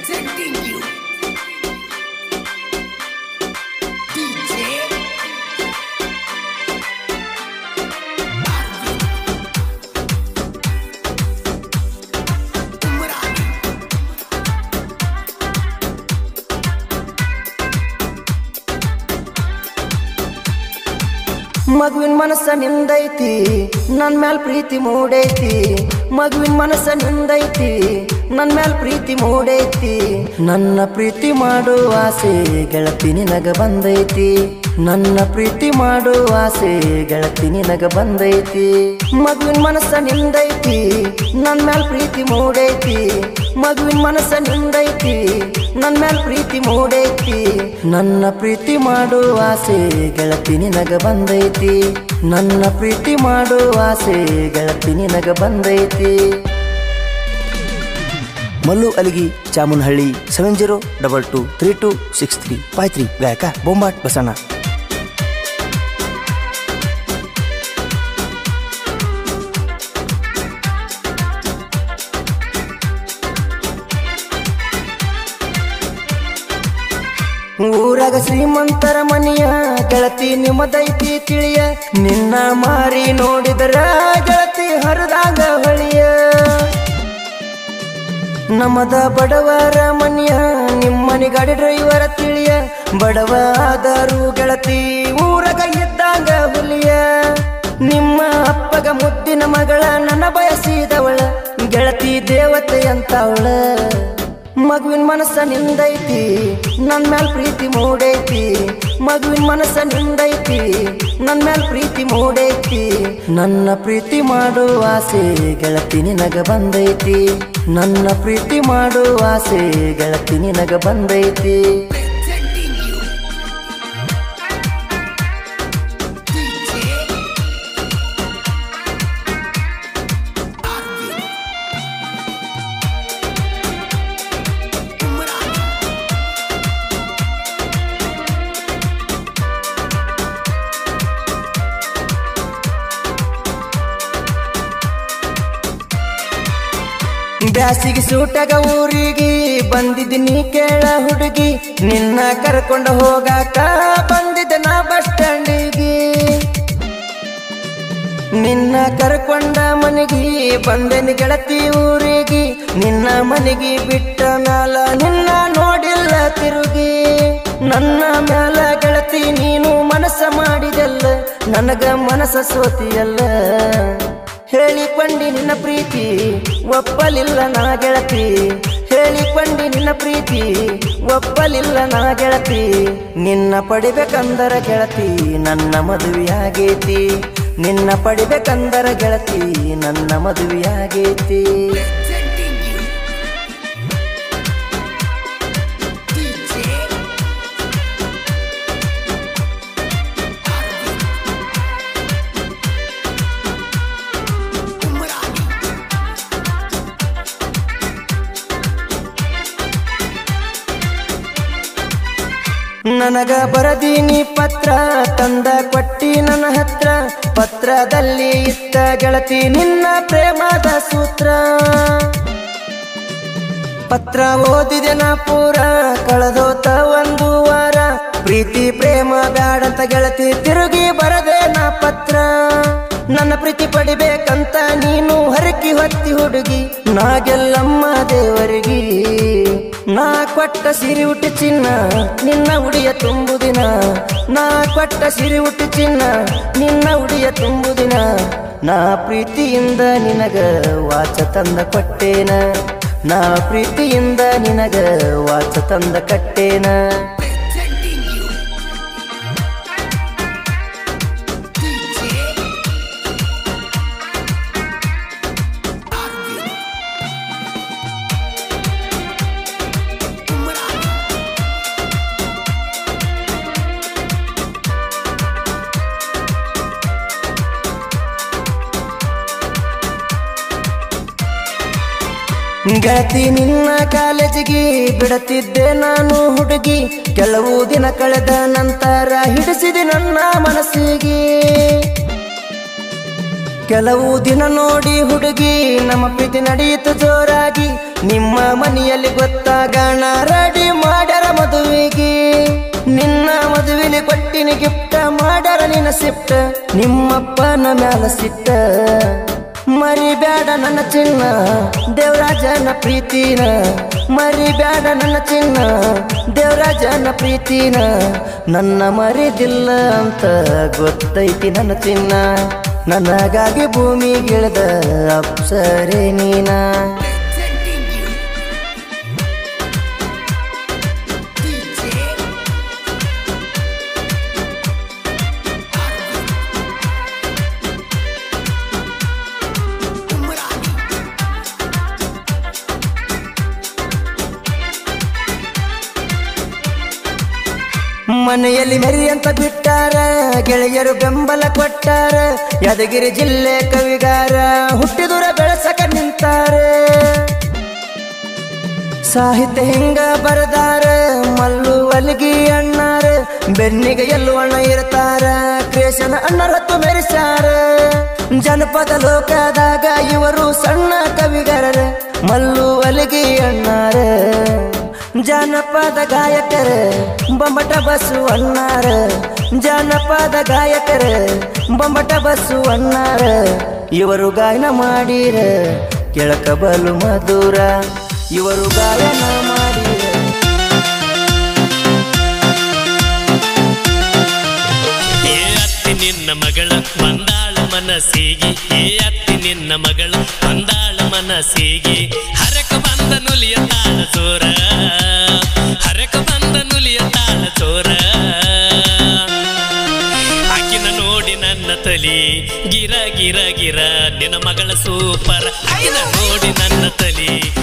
Presenting you. DJ. Arvind. Umrani. ಮಗುವಿನ ಮನಸ್ಸ ನಿಂದೈತಿ ನನ್ ಮ್ಯಾಲ್ ಪ್ರೀತಿ ಮೂಡೈತಿ ಮಗುವಿನ ಮನಸ್ಸ ನಿಂದೈತಿ ನನ್ ಮ್ಯಾಲ್ ಪ್ರೀತಿ ಮೂಡೈತಿ ನನ್ನ ಪ್ರೀತಿ ಮಾಡೋ ಆಸೆ ಗೆಳತಿ ನಿನಗ ಬಂದೈತಿ ನನ್ನ ಪ್ರೀತಿ ಮಾಡೋ ಆಸೆ ಗೆಳತಿ ನಿನಗ ಬಂದೈತಿ ಮಗುವಿನ ಮನಸ್ಸ ನಿಂದೈತಿ ನನ್ ಮ್ಯಾಲ್ ಪ್ರೀತಿ ಮೂಡೈತಿ ಮಗುವಿನ ಮನಸ್ಸ ನಿಂದೈತಿ ನನ್ ಮ್ಯಾಲ್ ಪ್ರೀತಿ ಮೂಡೈತಿ ನನ್ನ ಪ್ರೀತಿ ಮಾಡೋ ಆಸೆ ಗೆಳತಿ ನಿನಗ ಬಂದೈತಿ ನನ್ನ ಪ್ರೀತಿ ಮಾಡೋ ಆಸೆ ಗೆಳತಿ ನಿನಗ ಬಂದೈತಿ ಮಲ್ಲು ಅಲಿಗಿ Chamunahalli seven zero double two three two six three five three ಗಾಯಕ ಬೊಂಬಾಟ್ ಬಸಣ್ಣ ಊರಾಗ ಶ್ರೀಮಂತರ ಮನೆಯ ಗೆಳತಿ ನಿಮ್ಮದೈತಿ ತಿಳಿಯ ನಿನ್ನ ಮಾರಿ ನೋಡಿದರ ಗೆಳತಿ ಹರಿದಾಗ ಹೊಳಿಯ ನಮ್ಮದ ಬಡವರ ಮನೆಯ ನಿಮ್ಮನೆ ಗಾಡಿ ಡ್ರೈವರ ತಿಳಿಯ ಬಡವ ಆದರೂ ಗೆಳತಿ ಊರಾಗ ಇದ್ದಾಗ ಹುಲಿಯ ನಿಮ್ಮ ಅಪ್ಪಗ ಮುದ್ದಿನ ಮಗಳ ನನ್ನ ಬಯಸಿದವಳ ಗೆಳತಿ ದೇವತೆ ಅಂತವಳ ಮಗುವಿನ ಮನಸ್ಸ ನಿಂದೈತಿ ನನ್ ಮ್ಯಾಲ್ ಪ್ರೀತಿ ಮೂಡೈತಿ ಮಗುವಿನ ಮನಸ್ಸ ನಿಂದೈತಿ ನನ್ ಮ್ಯಾಲ್ ಪ್ರೀತಿ ಮೂಡೈತಿ ನನ್ನ ಪ್ರೀತಿ ಮಾಡೋ ಆಸೆ ಗೆಳತಿ ನಿನಗ ಬಂದೈತಿ ನನ್ನ ಪ್ರೀತಿ ಮಾಡೋ ಆಸೆ ಗೆಳತಿ ನಿನಗ ಬಂದೈತಿ Presenting you. DJ. Arvind. Umrani. ಬ್ಯಾಸಿಗೆ ಸೂಟಗ ಊರಿಗೆ ಬಂದಿದ್ದೀನಿ ಕೇಳ ಹುಡುಗಿ ನಿನ್ನ ಕರ್ಕೊಂಡ ಹೋಗಾಕ ಬಂದಿದ್ದ ನಾ ಬಸ್ ಸ್ಟ್ಯಾಂಡಿಗೆ ನಿನ್ನ ಕರ್ಕೊಂಡ ಮನೆಗೆ ಬಂದೆನಿ ಗೆಳತಿ ಊರಿಗೆ ನಿನ್ನ ಮನೆಗೆ ಬಿಟ್ಟ ಮ್ಯಾಲ ನಿನ್ನ ನೋಡಿಲ್ಲ ತಿರುಗಿ ನನ್ನ ಮ್ಯಾಲ ಗೆಳತಿ ನೀನು ಮನಸ್ಸ ಮಾಡಿದೆಲ್ಲ ನನಗ ಮನಸ್ಸ ಸೋತಿಯಲ್ಲ ಹೇಳಿಕೊಂಡಿ ನಿನ್ನ ಪ್ರೀತಿ ಒಪ್ಪಲಿಲ್ಲ ನಾ ಗೆಳತಿ ಹೇಳಿಕೊಂಡಿ ನಿನ್ನ ಪ್ರೀತಿ ಒಪ್ಪಲಿಲ್ಲ ನಾ ಗೆಳತಿ ನಿನ್ನ ಪಡಿಬೇಕಂದರ ಗೆಳತಿ ನನ್ನ ಮದುವೆಯಾಗೈತಿ ನಿನ್ನ ಪಡಿಬೇಕಂದರ ಗೆಳತಿ ನನ್ನ ಮದುವೆಯಾಗೈತಿ Presenting you. DJ. Arvind. Umrani. ನನಗ ಬರದೀನಿ ಪತ್ರ ತಂದ ಕೊಟ್ಟಿ ನನ್ನ ಹತ್ರ ಪತ್ರದಲ್ಲಿ ಇತ್ತ ಗೆಳತಿ ನಿನ್ನ ಪ್ರೇಮದ ಸೂತ್ರ ಪತ್ರ ಓದಿದೆ ನಾ ಪೂರ ಕಳೆದೋತ ಒಂದು ವಾರ ಪ್ರೀತಿ ಪ್ರೇಮ ಬ್ಯಾಡಂತ ಗೆಳತಿ ತಿರುಗಿ ಬರದೆ ನಾ ಪತ್ರ ನನ್ನ ಪ್ರೀತಿ ಪಡಿಬೇಕಂತ ನೀನು ಹರಕಿ ಹೊತ್ತಿ ಹುಡುಗಿ ನಾಗೆಲ್ಲಮ್ಮ ದೇವರಿಗೆ ನಾ ಕೊಟ್ಟ ಸಿರಿ ಉಟ್ಟಿ ಚಿನ್ನ ನಿನ್ನ ಉಡಿಯ ತುಂಬುದಿನ ನಾ ಕೊಟ್ಟ ಸಿರಿ ಉಟ್ಟಿ ಚಿನ್ನ ನಿನ್ನ ಉಡಿಯ ತುಂಬುದಿನ ನಾ ಪ್ರೀತಿಯಿಂದ ನಿನಗ ವಾಚ ತಂದ ಕೊಟ್ಟೇನ ನಾ ಪ್ರೀತಿಯಿಂದ ನಿನಗ ವಾಚ ತಂದ ಕಟ್ಟೇನ Presenting you. DJ. Arvind. Umrani. ಗೆಳತಿ ನಿನ್ನ ಕಾಲೇಜಿಗೆ ಬಿಡತಿದ್ದೆ ನಾನು ಹುಡುಗಿ ಕೆಲವು ದಿನ ಕಳೆದ ನಂತರ ಹಿಡಿಸಿದೆ ನನ್ನ ಮನಸ್ಸಿಗೆ ಕೆಲವು ದಿನ ನೋಡಿ ಹುಡುಗಿ ನಮ್ಮ ಪ್ರೀತಿ ನಡೆಯಿತು ಜೋರಾಗಿ ನಿಮ್ಮ ಮನೆಯಲ್ಲಿ ಗೊತ್ತಾಗಣ ರೆಡಿ ಮಾಡ್ಯಾರ ಮದುವೆಗೆ ನಿನ್ನ ಮದುವೆಲಿ ಕೊಟ್ಟಿನಿ ಗಿಫ್ಟ ಮಾಡ್ಯಾರ ನಿನ್ನ ಸಿಫ್ಟ ನಿಮ್ಮಪ್ಪನ ಮ್ಯಾಲ ಸಿಟ್ಟ ಮರಿಬ್ಯಾಡ ನನ್ನ ಚಿನ್ನ ದೇವರಾಜನ ಪ್ರೀತಿನ ಮರಿಬ್ಯಾಡ ನನ್ನ ಚಿನ್ನ ದೇವರಾಜನ ಪ್ರೀತಿನ ನನ್ನ ಮರಿದಿಲ್ಲ ಅಂತ ಗೊತ್ತೈತಿ ನನ್ನ ಚಿನ್ನ ನನಗಾಗಿ ಭೂಮಿಗಿಳಿದ ಅಪ್ಸರೆ ನೀನ Presenting you. DJ. Arvind. Umrani. ಮನೆಯಲ್ಲಿ ಮೆರಿ ಅಂತ ಬಿಟ್ಟಾರ ಗೆಳೆಯರು ಬೆಂಬಲ ಕೊಟ್ಟಾರ ಯಾದಗಿರಿ ಜಿಲ್ಲೆ ಕವಿಗಾರ ಹುಟ್ಟಿದೂರ ಬೆಳೆಸಕ ನಿಂತಾರ ಸಾಹಿತ್ಯ ಹಿಂಗ ಬರದಾರ ಮಲ್ಲು ಅಲ್ಗಿ ಅಣ್ಣಾರ ಬೆನ್ನಿಗೆ ಎಲ್ಲು ಅಣ್ಣ ಇರ್ತಾರ ಕ್ರೇಶನ ಅಣ್ಣರ ಹತ್ತು ಮೆರೆಸಾರ ಜನಪದ ಲೋಕದಾಗ ಇವರು ಸಣ್ಣ ಕವಿಗಾರರ ಮಲ್ಲು ಅಲ್ಗಿ ಅಣ್ಣಾರ ಜಾನಪದ ಗಾಯಕರ ಬೊಂಬಟ ಬಸ್ಸು ಅಣ್ಣಾರ ಜಾನಪದ ಗಾಯಕರ ಬೊಂಬಟ ಬಸ್ಸು ಅಣ್ಣಾರ ಇವರು ಗಾಯನ ಮಾಡಿರ ಕೆಳಕ ಬಲು ಮಧುರ ಇವರು ಗಾಯನ ಮಾಡಿರ ಏ ಅತ್ತಿ ನಿನ್ನ ಮಗಳ ಬಂದಾಳ ಮನಸ್ಸಿಗೆ ಏ ಅತ್ತಿ ನಿನ್ನ ಮಗಳ ಬಂದಾಳ ಮನಸ್ಸಿಗೆ ಹರಕ ಬಂದ ನುಲಿಯ ತಾಳ ಚೋರ ಹರಕ ಬಂದ ನುಲಿಯ ತಾಳ ಚೋರ ಆಕಿನ ನೋಡಿ ನನ್ನ ತಲಿ ಗಿರ ಗಿರ ಗಿರ ನಿನ್ನ ಮಗಳ ಸೂಪರ್ ಆಕಿನ ನೋಡಿ ನನ್ನ ತಲಿ